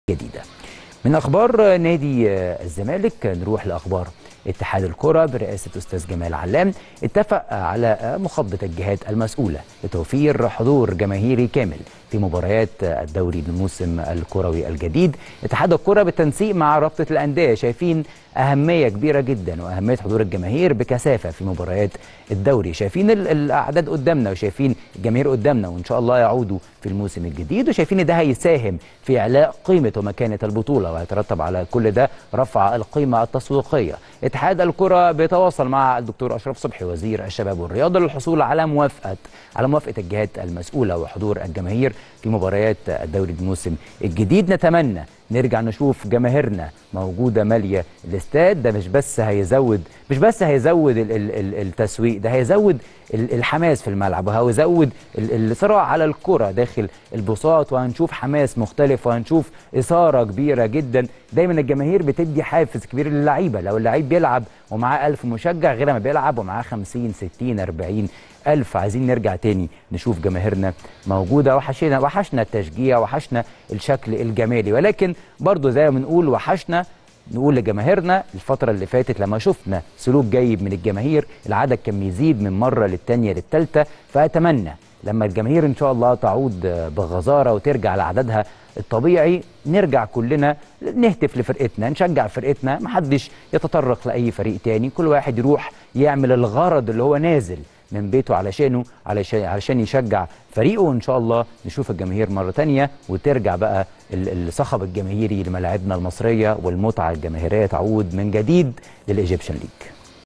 جديدة من أخبار نادي الزمالك نروح لأخبار اتحاد الكرة برئاسة أستاذ جمال علام اتفق على مخاطبة الجهات المسؤولة لتوفير حضور جماهيري كامل في مباريات الدوري الموسم الكروي الجديد اتحاد الكرة بالتنسيق مع رابطة الأندية شايفين أهمية كبيرة جدا وأهمية حضور الجماهير بكثافة في مباريات الدوري شايفين الأعداد قدامنا وشايفين الجماهير قدامنا وإن شاء الله يعودوا في الموسم الجديد وشايفين ان ده هيساهم في إعلاء قيمة ومكانة البطولة وهيترتب على كل ده رفع القيمة التسويقية اتحاد الكرة بيتواصل مع الدكتور أشرف صبحي وزير الشباب والرياضة للحصول على موافقة على موافقة الجهات المسؤولة وحضور الجماهير في مباريات الدوري الموسم الجديد نتمنى نرجع نشوف جماهيرنا موجوده ماليه الاستاد ده مش بس هيزود مش بس هيزود ال ال ال التسويق ده هيزود الحماس في الملعب وهيزود الصراع على الكره داخل البساط وهنشوف حماس مختلف وهنشوف اثاره كبيره جدا دايما الجماهير بتدي حافز كبير للعيبه لو اللعيب بيلعب ومعاه 1000 مشجع غير ما بيلعب ومعاه 50 60 40 ألف عايزين نرجع تاني نشوف جماهيرنا موجودة وحشنا وحشنا التشجيع وحشنا الشكل الجمالي ولكن برضو زي ما بنقول وحشنا نقول لجماهيرنا الفترة اللي فاتت لما شفنا سلوك جيد من الجماهير العدد كان بيزيد من مرة للتانية للتالتة فأتمنى لما الجماهير إن شاء الله تعود بغزارة وترجع لعددها الطبيعي نرجع كلنا نهتف لفرقتنا نشجع فرقتنا محدش يتطرق لأي فريق تاني كل واحد يروح يعمل الغرض اللي هو نازل من بيته علشانه علشان علشان يشجع فريقه وان شاء الله نشوف الجماهير مره تانية وترجع بقى الصخب الجماهيري لملاعبنا المصريه والمتعه الجماهيريه تعود من جديد للايجيبشن ليج